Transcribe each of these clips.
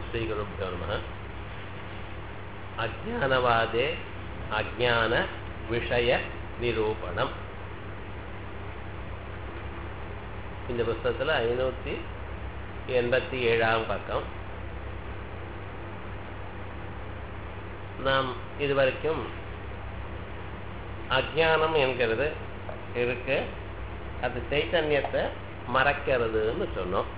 श्रीगुरुभ्यो नमः अज्ञानवादे अज्ञानविषयनिरूपणम् இந்த புஸ்தகத்தில் ஐநூற்றி எண்பத்தி ஏழாம் பக்கம் நாம் இதுவரைக்கும் அஜானம் என்கிறது இருக்கு அது சைத்தன்யத்தை மறைக்கிறதுன்னு சொன்னோம்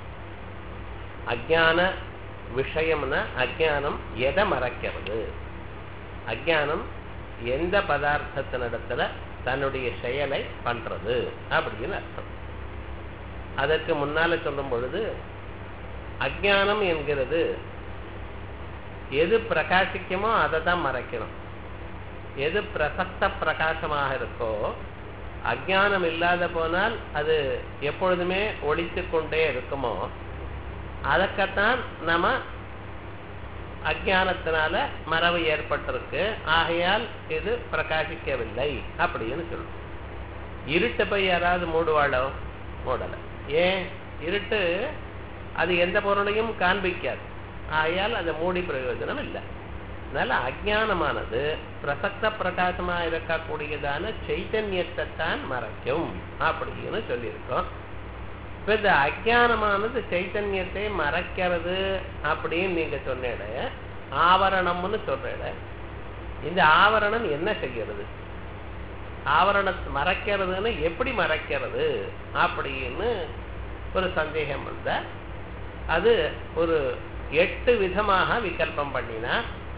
அஜான விஷயம்னா அஜானம் எதை மறைக்கிறது அஜானம் எந்த பதார்த்தத்தினிடத்துல தன்னுடைய செயலை பண்றது அப்படின்னு அர்த்தம் அதற்கு முன்னால சொல்லும் பொழுது அஜானம் என்கிறது எது பிரகாசிக்குமோ அதை தான் மறைக்கணும் எது பிரசக்த பிரகாசமாக இருக்கோ அஜானம் இல்லாத போனால் அது எப்பொழுதுமே ஒழித்து கொண்டே இருக்குமோ அதற்கத்தான் நம்ம அஜானத்தினால மரபு ஏற்பட்டிருக்கு ஆகையால் இது பிரகாசிக்கவில்லை அப்படின்னு சொல்லும் இருட்டை போய் யாராவது மூடுவாளோ மூடலை ஏன் இருட்டு அது எந்த பொருளையும் காண்பிக்காது ஆகையால் அதை மூடி பிரயோஜனம் இல்லை அதனால அஜானமானது பிரசக்த பிரகாசமா இருக்கக்கூடியதான சைத்தன்யத்தை தான் மறைக்கும் அப்படின்னு சொல்லியிருக்கோம் இப்ப இந்த அஜானமானது சைத்தன்யத்தை மறைக்கிறது அப்படின்னு நீங்க சொன்னிட ஆவரணம்னு சொல்ற இந்த ஆவரணம் என்ன செய்யறது ஆவரணத்தை மறைக்கிறதுன்னு எப்படி மறைக்கிறது அப்படின்னு ஒரு சந்தேகம் வந்த அது ஒரு எட்டு விதமாக விகல்பம் பண்ணினா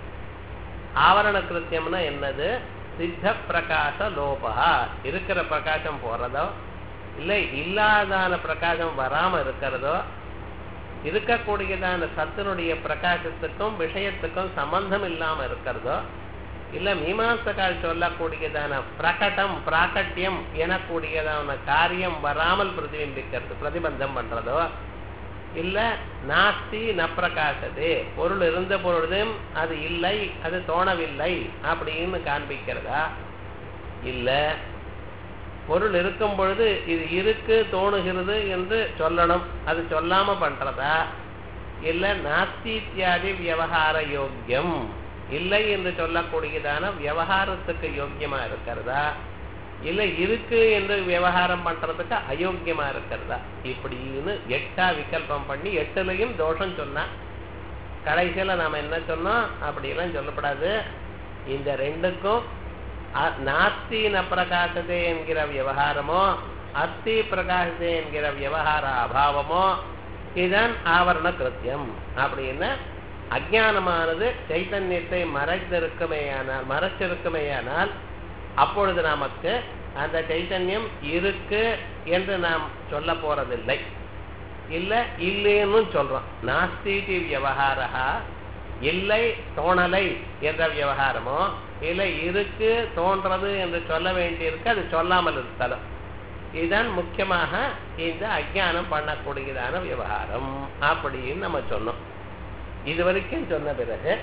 ஆவரண கிருத்தியம்னா என்னது சித்த பிரகாச லோபா இருக்கிற பிரகாசம் போறதோ இல்லை இல்லாதான பிரகாசம் வராம இருக்கிறதோ இருக்கக்கூடியதான சத்தினுடைய பிரகாசத்துக்கும் விஷயத்துக்கும் சம்பந்தம் இல்லாம இருக்கிறதோ இல்ல மீமாசக்கால் சொல்லக்கூடியதான பிரகட்டம் பிராக்கட்டியம் எனக்கூடியதான காரியம் வராமல் பிரதிபிம்பிக்கிறது பிரதிபந்தம் பண்றதோ இல்ல நாஸ்தி ந பிரகாசதே பொருள் இருந்த பொழுதும் அது இல்லை அது தோணவில்லை அப்படின்னு காண்பிக்கிறதா இல்ல பொருள் இருக்கும் பொழுது இது இருக்கு தோணுகிறது என்று சொல்லணும் அது சொல்லாம பண்றதா இல்ல நாஸ்தி இத்தியாதி விவகார யோக்கியம் இல்லை என்று சொல்லக்கூடியதான விவகாரத்துக்கு யோக்கியமா இருக்கிறதா இல்ல இருக்கு என்று விவகாரம் பண்றதுக்கு அயோக்கியமா இருக்கிறதா இப்படின்னு எட்டா விகல்பம் பண்ணி எட்டுலையும் தோஷம் சொன்னா கடைசியில நாம என்ன சொன்னோம் அப்படிலாம் சொல்லப்படாது இந்த ரெண்டுக்கும் நாஸ்தி ந பிரகாசதே என்கிற விவகாரமோ அஸ்தி பிரகாசதே என்கிற விவகார அபாவமோ இதன் ஆவரண கிருத்தியம் அப்படின்னு அஜானமானது சைத்தன்யத்தை மறைத்திருக்குமேயானால் மறைச்சிருக்குமேயானால் அப்பொழுது நமக்கு அந்த சைத்தன்யம் இருக்கு என்று நாம் சொல்ல போறதில்லை இல்ல இல்லைன்னு சொல்றோம் நாஸ்தி விவகாரா இல்லை தோணலை என்ற விவகாரமோ இல்லை இருக்கு தோன்றது என்று சொல்ல வேண்டியிருக்கு அது சொல்லாமல் இருத்தலும் இதுதான் முக்கியமாக இந்த அஜானம் பண்ணக்கூடியதான விவகாரம் அப்படின்னு நம்ம சொன்னோம் இது வரைக்கும் சொன்ன பிறகு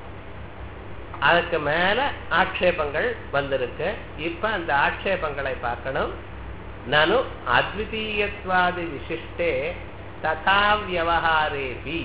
அதுக்கு மேல ஆட்சேபங்கள் வந்திருக்கு இப்ப அந்த ஆட்சேபங்களை பார்க்கணும் நனு அத்விதீயத்வாதி விசிஷ்டே ததா வியவஹாரேபி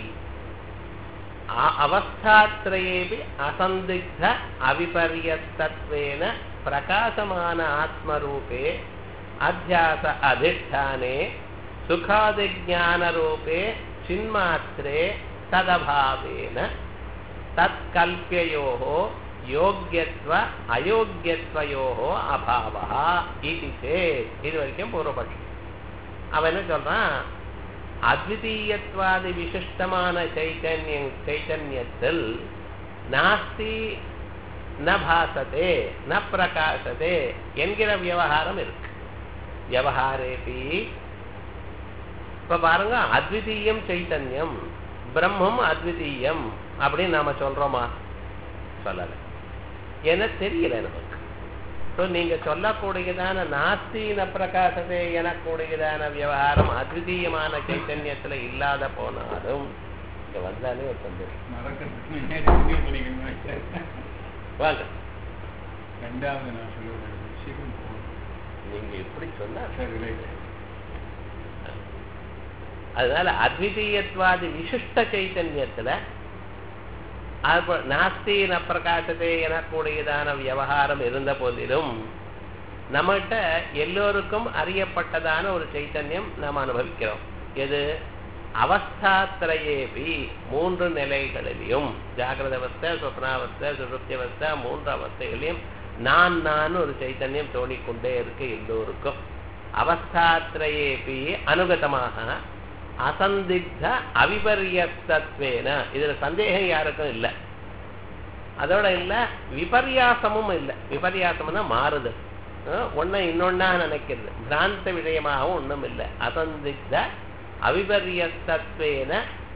அவஸ்தாத்ரயேபி அசந்திக்த அவிபர்யத்தத்வேன பிரகாசமான ஆத்மரூபே அத்தியாச அதிஷ்டானே சுகாதிஜானரூபே சின்மாத்திரே ததபாவேன தற்கல்பியோ யோக்கியத்வ அயோக்கியத்வயோ அபாவா இது சேத் இது வரைக்கும் பூர்வபட்சம் அவன் என்ன சொல்றான் அத்விதீயத்வாதி விசிஷ்டமான சைத்தன்யம் சைத்தன்யத்தில் நாஸ்தி ந பாசதே ந பிரகாசதே என்கிற விவகாரம் இருக்கு விவகாரேபி இப்ப பாருங்க அத்விதீயம் சைத்தன்யம் பிரம்மம் அத்விதீயம் அப்படின்னு நாம சொல்றோமா சொல்லல ஏன்னா தெரியல நமக்கு ஸோ நீங்க சொல்லக்கூடியதான நாஸ்தீன பிரகாசத்தை எனக்கூடியதான விவகாரம் அத்விதீயமான சைத்தன்யத்துல இல்லாத போனாலும் இங்க வந்தாலே ஒரு சந்தோஷம் வாங்க ரெண்டாவது நான் சொல்லுவேன் விஷயம் நீங்க எப்படி சொன்னா சரி ரைட் அதனால அத்விதீயத்வாதி விசிஷ்ட சைத்தன்யத்துல அப்ப நாஸ்தி ந பிரகாசத்தை எனக்கூடியதான விவகாரம் இருந்த போதிலும் நம்மகிட்ட எல்லோருக்கும் அறியப்பட்டதான ஒரு சைத்தன்யம் நாம் அனுபவிக்கிறோம் எது அவஸ்தாத்திரையேபி மூன்று நிலைகளிலும் ஜாகிரத அவஸ்தை சொப்னாவஸ்தை சுருப்தி அவஸ்தை மூன்று அவஸ்தைகளையும் நான் நான் ஒரு சைத்தன்யம் தோணிக்கொண்டே இருக்கு எல்லோருக்கும் அவஸ்தாத்திரையேபி அனுகதமாக அசந்திக்த அவிபரியத்தத்வேன இதுல சந்தேகம் யாருக்கும் இல்லை அதோட இல்ல விபர்யாசமும் இல்லை விபர்யாசம்னா மாறுதல் ஒன்ன இன்னொன்னா நினைக்கிறது பிராந்த விஷயமாகவும் ஒண்ணும் இல்லை அசந்திக்த அவிபரியத்தத்வேன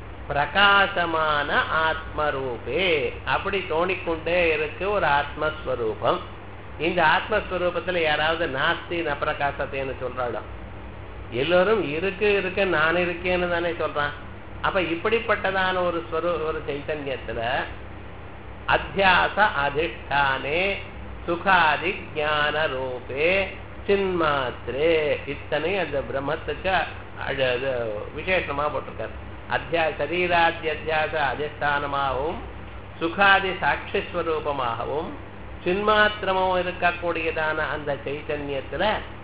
பிரகாசமான ஆத்மரூபே அப்படி தோணிக்கொண்டே இருக்கு ஒரு ஆத்மஸ்வரூபம் இந்த ஆத்மஸ்வரூபத்துல யாராவது நாஸ்தி நப்பிரகாசத்தைன்னு சொல்றாளோ எல்லோரும் இருக்கு இருக்கு நான் இருக்கேன்னு தானே சொல்றான் அப்ப இப்படிப்பட்டதான ஒரு ஸ்வரூ ஒரு சைத்தன்யத்துல அத்தியாச அதிஷ்டானே சுகாதி ஞான ரூபே சின்மாத்திரே இத்தனை அந்த பிரம்மத்துக்கு அழ- அது விசேஷமா போட்டிருக்காரு அத்தியா சரீராத்தி அத்தியாச அதிஷ்டானமாகவும் சுகாதி சாட்சி ஸ்வரூபமாகவும் சின்மாத்திரமும் இருக்கக்கூடியதான அந்த சைத்தன்யத்துல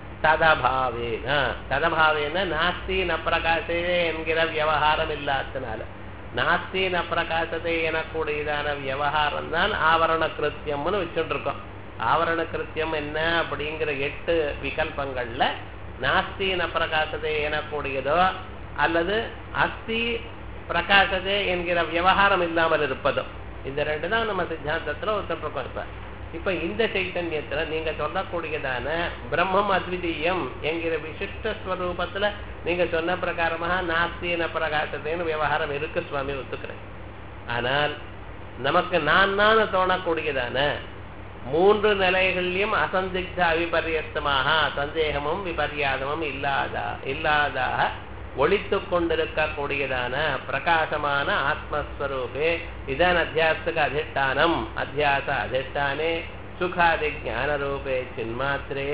ததபாவேன ததபாவேன நாஸ்தி ந பிரகாசே என்கிற விவகாரம் இல்லாதனால நாஸ்தி ந பிரகாசத்தை எனக்கூடியதான விவகாரம் தான் ஆவரண கிருத்தியம்னு வச்சுட்டு இருக்கோம் ஆவரண கிருத்தியம் என்ன அப்படிங்கிற எட்டு விகல்பங்கள்ல நாஸ்தி ந பிரகாசத்தை எனக்கூடியதோ அல்லது அஸ்தி பிரகாசதே என்கிற விவகாரம் இல்லாமல் இருப்பதோ இந்த ரெண்டு தான் நம்ம சித்தாந்தத்துல ஒருத்தர் இருக்கோம் இப்ப இப்ப இந்த சைத்தன்யத்துல நீங்க சொல்லக்கூடியதான பிரம்மம் அத்விதீயம் என்கிற விசிஷ்ட ஸ்வரூபத்துல நீங்க சொன்ன பிரகாரமாக நாஸ்தின பிரகாசத்தைன்னு விவகாரம் இருக்கு சுவாமி ஒத்துக்கிறேன் ஆனால் நமக்கு நான் நான் தோணக்கூடியதான மூன்று நிலைகளிலும் அசந்திக்த அவிபரியஸ்தமாக சந்தேகமும் விபர்யாதமும் இல்லாதா இல்லாதாக ஒளித்து கொண்டிருக்கக்கூடியதான பிரகாசமான ஆத்மஸ்வரூபே இதான் அத்தியாசத்துக்கு அதிஷ்டானம் அத்தியாச அதிஷ்டானே சுகாதி ஞானரூபே சின்மாத்திரே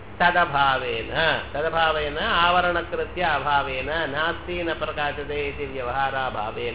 ததபாவேன ததபாவேன ஆவரணக்கிருத்திய அபாவேன நாஸ்தி ந பிரகாசதே இது விவகாராபாவேன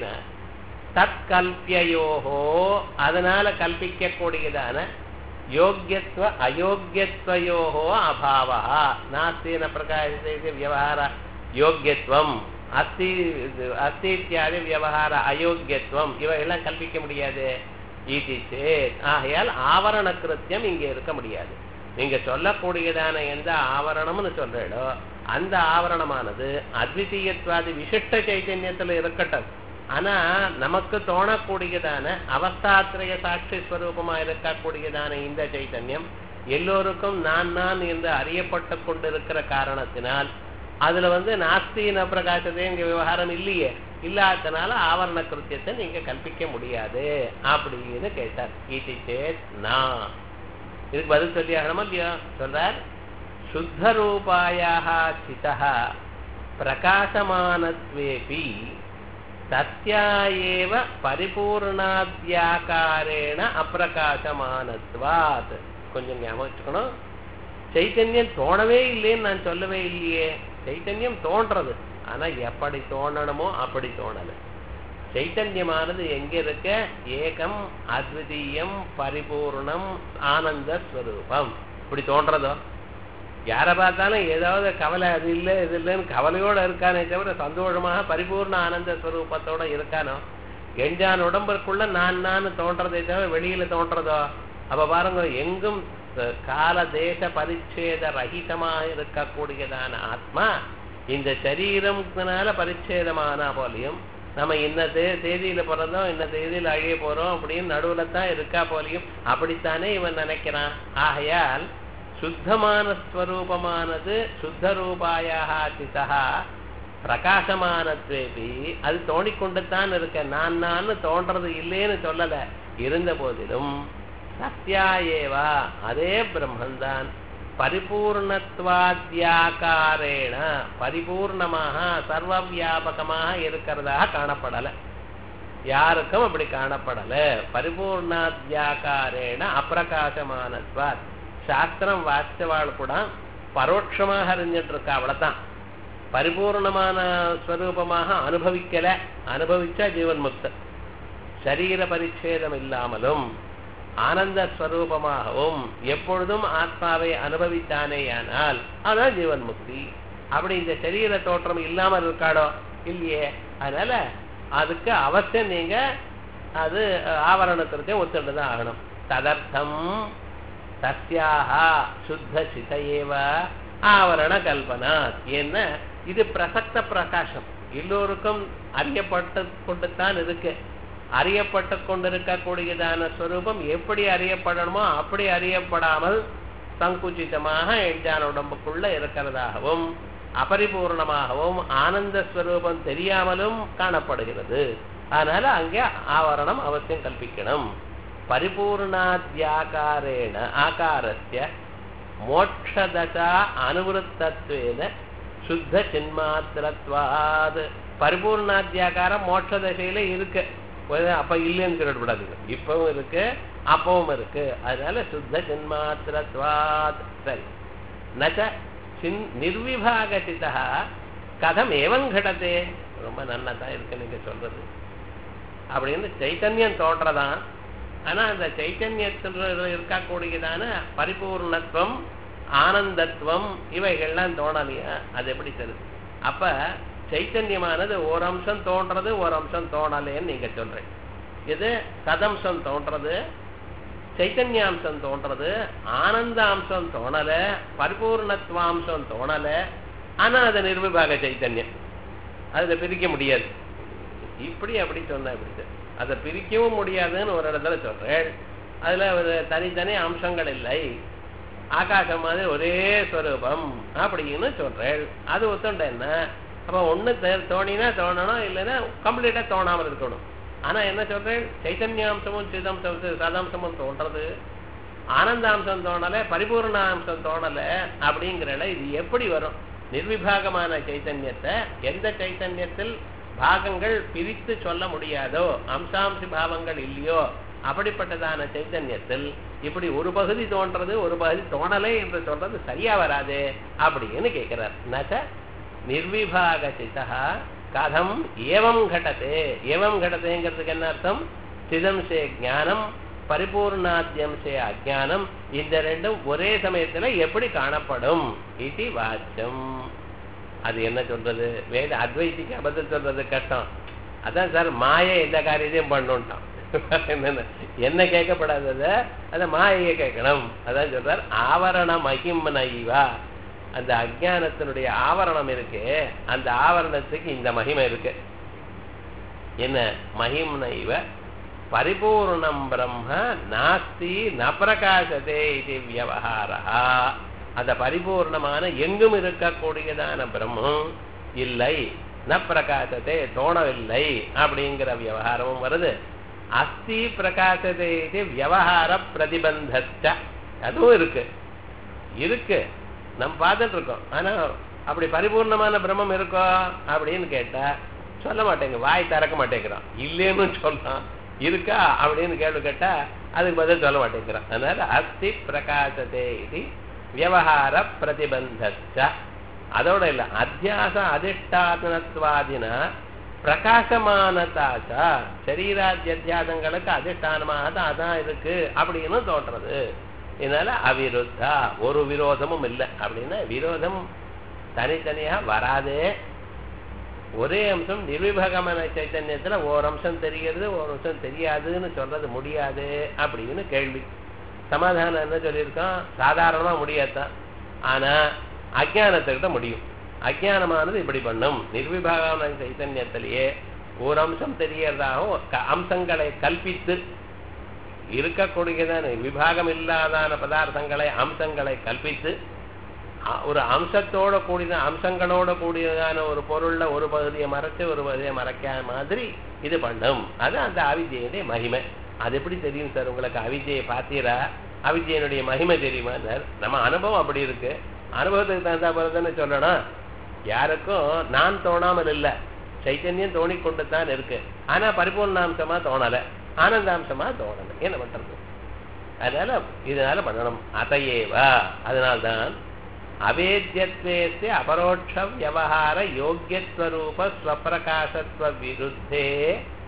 தற்கல்பியோகோ அதனால கல்பிக்கக்கூடியதான யோக்கியத்துவ அயோக்கியத்வயோகோ அபாவா நாஸ்தின பிரகாசத்தை விவகார யோக்கியத்துவம் அஸ்தி அஸ்தி இத்தியாதி விவகார அயோக்கியத்துவம் இவையெல்லாம் கல்பிக்க முடியாது இது சேத் ஆகையால் ஆவரண கிருத்தியம் இங்க இருக்க முடியாது நீங்க சொல்லக்கூடியதான எந்த ஆவரணம்னு சொல்றீடோ அந்த ஆவரணமானது அத்விதீயத்வாதி விசிஷ்ட சைத்தன்யத்துல இருக்கட்டும் ஆனா நமக்கு தோணக்கூடியதான அவஸ்தாத்திரய சாட்சி ஸ்வரூபமா இருக்கக்கூடியதான இந்த சைத்தன்யம் எல்லோருக்கும் நான் நான் என்று அறியப்பட்டு கொண்டிருக்கிற காரணத்தினால் அதுல வந்து நாஸ்தின பிரகாசத்தை இங்க விவகாரம் இல்லையே இல்லாதனால ஆவரண கிருத்தியத்தை நீங்க கல்பிக்க முடியாது அப்படின்னு கேட்டார் இது சேத் நான் இதுக்கு பதில் சொல்லி ஆகணுமா இல்லையா சொல்றார் சுத்த ரூபாயாக சிதா பிரகாசமானத்வேபி சத்யாயேவ பரிபூர்ணாத்யாக்காரேண அப்பிரகாசமானத்வாத் கொஞ்சம் ஞாபகம் வச்சுக்கணும் சைத்தன்யம் தோணவே இல்லைன்னு நான் சொல்லவே இல்லையே சைத்தன்யம் தோன்றது ஆனா எப்படி தோணணுமோ அப்படி தோணல சைத்தன்யமானது எங்க இருக்க ஏகம் அத்விதீயம் பரிபூர்ணம் ஆனந்த ஸ்வரூபம் இப்படி தோன்றதோ யாரை பார்த்தாலும் ஏதாவது கவலை அது இல்லை இது இல்லைன்னு கவலையோட இருக்கானே தவிர சந்தோஷமாக பரிபூர்ண ஆனந்த ஸ்வரூபத்தோட இருக்கானோ எஞ்சான் உடம்பிற்குள்ள நான் நான் தோன்றதை தவிர வெளியில தோன்றதோ அப்ப பாருங்க எங்கும் அஹ், கால தேச பரிச்சேத ரஹிதமாக இருக்கக்கூடியதான ஆத்மா இந்த சரீரம்னால பரிச்சேதமான போலையும் நம்ம இன்ன தே தேதியில பிறந்தோம் இன்ன தேதியில அழிய போறோம் அப்படின்னு நடுவுல தான் இருக்கா போலையும் அப்படித்தானே இவன் நினைக்கிறான் ஆகையால் சுத்தமான ஸ்வரூபமானது சுத்த ரூபாயாக சிதா பிரகாசமானத்வேபி அது தோணிக்கொண்டுத்தான் இருக்க நான் நான் தோன்றது இல்லைன்னு சொல்லல இருந்த போதிலும் சத்யாயேவா அதே பிரம்மன்தான் பரிபூர்ணத்வாத்யாக்காரேண பரிபூர்ணமாக சர்வ வியாபகமாக இருக்கிறதாக காணப்படல யாருக்கும் அப்படி காணப்படல பரிபூர்ணாத்யாக்காரேண அப்பிரகாசமானத்வாத் சாஸ்திரம் வாசிச்சவாள் கூட பரோட்சமாக அறிஞ்சிட்டு இருக்கா அவ்வளவுதான் பரிபூர்ணமான ஸ்வரூபமாக அனுபவிக்கல அனுபவிச்சா ஜீவன் முக்த சரீர பரிச்சேதம் இல்லாமலும் ஆனந்த ஸ்வரூபமாகவும் எப்பொழுதும் ஆத்மாவை அனுபவித்தானேயானால் அதான் ஜீவன் முக்தி அப்படி இந்த சரீர தோற்றம் இல்லாமல் இருக்காடோ இல்லையே அதனால அதுக்கு அவசியம் நீங்க அது ஆவரணத்திற்கே ஒத்துட்டு தான் ஆகணும் ததர்த்தம் தஸ்யாக சுத்த சித ஏவ ஆவரண கல்பனா என்ன இது பிரசக்த பிரகாசம் எல்லோருக்கும் அறியப்பட்டு கொண்டுத்தான் இருக்கு அறியப்பட்டு கொண்டிருக்கக்கூடியதான ஸ்வரூபம் எப்படி அறியப்படணுமோ அப்படி அறியப்படாமல் சங்குச்சிதமாக எஞ்சான உடம்புக்குள்ள இருக்கிறதாகவும் அபரிபூர்ணமாகவும் ஆனந்த ஸ்வரூபம் தெரியாமலும் காணப்படுகிறது அதனால அங்கே ஆவரணம் அவசியம் கல்பிக்கணும் பரிபூர்ணாத்யாகாரேண ஆகாரஸ்ய மோட்சதசா அனுவருத்தத்வேன சுத்த சின்மாத்திரத்வாது பரிபூர்ணாத்தியாகாரம் மோட்ச தசையில இருக்கு அப்ப இல்லைன்னு சொல்லக்கூடாது இப்பவும் இருக்கு அப்பவும் இருக்கு அதனால சுத்த சின்மாத்திரத்வாத் சரி நச்ச சின் நிர்விபாகசிதா கதம் ஏவம் கடத்தே ரொம்ப நன்னா தான் இருக்கு நீங்க சொல்றது அப்படின்னு சைத்தன்யம் தோற்றதான் ஆனா அந்த சைத்தன்யத்தில் இருக்கக்கூடியதான பரிபூர்ணத்துவம் ஆனந்தத்துவம் இவைகள்லாம் தோணலையா அது எப்படி தருது அப்ப சைத்தன்யமானது ஒரு அம்சம் தோன்றது ஒரு அம்சம் தோணலேன்னு நீங்க சொல்றீங்க இது சதம்சம் தோன்றது சைத்தன்யாம்சம் தோன்றது ஆனந்த அம்சம் தோணல பரிபூர்ணத்துவாம்சம் தோணல ஆனா அது நிர்விபாக சைத்தன்யம் அதுல பிரிக்க முடியாது இப்படி அப்படி சொன்ன இப்படி அதை பிரிக்கவும் முடியாதுன்னு ஒரு இடத்துல சொல்றேன் அதுல ஒரு தனித்தனி அம்சங்கள் இல்லை ஆகாசம் மாதிரி ஒரே ஸ்வரூபம் அப்படின்னு சொல்றேன் அது ஒத்துண்ட என்ன அப்ப ஒண்ணு தோணினா தோணணும் இல்லைன்னா கம்ப்ளீட்டா தோணாமல் இருக்கணும் ஆனா என்ன சொல்றேன் சைத்தன்யாம்சமும் சிதம்சம் சதாம்சமும் தோன்றது ஆனந்தாம்சம் தோணல பரிபூர்ணாம்சம் தோணல அப்படிங்கிறல இது எப்படி வரும் நிர்விபாகமான சைத்தன்யத்தை எந்த சைத்தன்யத்தில் பாகங்கள் பிரித்து சொல்ல முடியாதோ அம்சாம்சி பாவங்கள் இல்லையோ அப்படிப்பட்டதான சைத்தன்யத்தில் இப்படி ஒரு பகுதி தோன்றது ஒரு பகுதி தோணலை என்று சொல்றது சரியா வராது அப்படின்னு கேட்கிறார் நச்ச நிர்விபாக சித்தா கதம் ஏவம் கடத்தே ஏவம் கடத்தேங்கிறதுக்கு என்ன அர்த்தம் சிதம்சே ஞானம் பரிபூர்ணாத்தியம்சே அஜானம் இந்த ரெண்டும் ஒரே சமயத்துல எப்படி காணப்படும் இது வாச்சம் அது என்ன சொல்றது வேத அத்வைத்திக்கு அபத்தம் சொல்றது கஷ்டம் அதான் சார் மாயை எந்த காரியத்தையும் பண்ணுட்டான் என்ன கேட்கப்படாதத அத மாயையை கேட்கணும் அதான் சொல்றார் ஆவரண மகிமனைவா அந்த அஜானத்தினுடைய ஆவரணம் இருக்கு அந்த ஆவரணத்துக்கு இந்த மகிமை இருக்கு என்ன மகிம்னைவ பரிபூர்ணம் பிரம்ம நாஸ்தி ந பிரகாசதே இது வியவஹாரா அந்த பரிபூர்ணமான எங்கும் இருக்கக்கூடியதான பிரம்மம் இல்லை ந பிரகாசத்தை தோணவில்லை அப்படிங்கிற விவகாரமும் வருது அஸ்தி பிரகாசத்தை இது விவகார பிரதிபந்தச்ச அதுவும் இருக்கு இருக்கு நம்ம பார்த்துட்டு இருக்கோம் ஆனா அப்படி பரிபூர்ணமான பிரம்மம் இருக்கோ அப்படின்னு கேட்டா சொல்ல மாட்டேங்க வாய் திறக்க மாட்டேங்கிறான் இல்லைன்னு சொல்லலாம் இருக்கா அப்படின்னு கேள்வி கேட்டா அதுக்கு பதில் சொல்ல மாட்டேங்கிறான் அதனால அஸ்தி பிரகாசத்தே இது விவகார பிரதிபந்தச்ச அதோட இல்ல அத்தியாச அதிஷ்டானத்வாதின பிரகாசமானதாச்சா சரீராத்தியாதங்களுக்கு அதிஷ்டானமாக தான் அதான் இருக்கு அப்படின்னு தோன்றது இதனால அவிருத்தா ஒரு விரோதமும் இல்லை அப்படின்னா விரோதம் தனித்தனியா வராதே ஒரே அம்சம் நிர்விபகமான சைத்தன்யத்துல ஒரு அம்சம் தெரிகிறது ஒரு அம்சம் தெரியாதுன்னு சொல்றது முடியாது அப்படின்னு கேள்வி சமாதானம் என்ன சொல்லியிருக்கோம் சாதாரணமா முடியாதான் ஆனா அஜானத்துக்கிட்ட முடியும் அஜானமானது இப்படி பண்ணும் நிர்விபாகமான சைத்தன்யத்திலேயே ஒரு அம்சம் தெரியறதாகவும் அம்சங்களை கல்பித்து இருக்கக்கூடியதான விபாகம் இல்லாதான பதார்த்தங்களை அம்சங்களை கல்பித்து ஒரு அம்சத்தோட கூடிய அம்சங்களோட கூடியதான ஒரு பொருள்ல ஒரு பகுதியை மறைச்சு ஒரு பகுதியை மறைக்காத மாதிரி இது பண்ணும் அது அந்த அவிஜயனுடைய மகிமை அது எப்படி தெரியும் சார் உங்களுக்கு அவிஜயை பார்த்தீரா அவிஜயனுடைய மகிமை தெரியுமா சார் நம்ம அனுபவம் அப்படி இருக்கு அனுபவத்துக்கு தகுந்த போல தானே சொல்லணும் யாருக்கும் நான் தோணாமல் இல்லை சைத்தன்யம் தோணிக்கொண்டு தான் இருக்கு ஆனா பரிபூர்ணாம்சமா தோணலை ஆனந்தாம்சமா தோணலை என்ன பண்றது அதனால இதனால பண்ணணும் அதையேவா அதனால்தான் அவேத்தியத்வேஸ்ய அபரோட்ச வியவஹார யோக்கியத்வரூப ஸ்வப்பிரகாசத்வ விருத்தே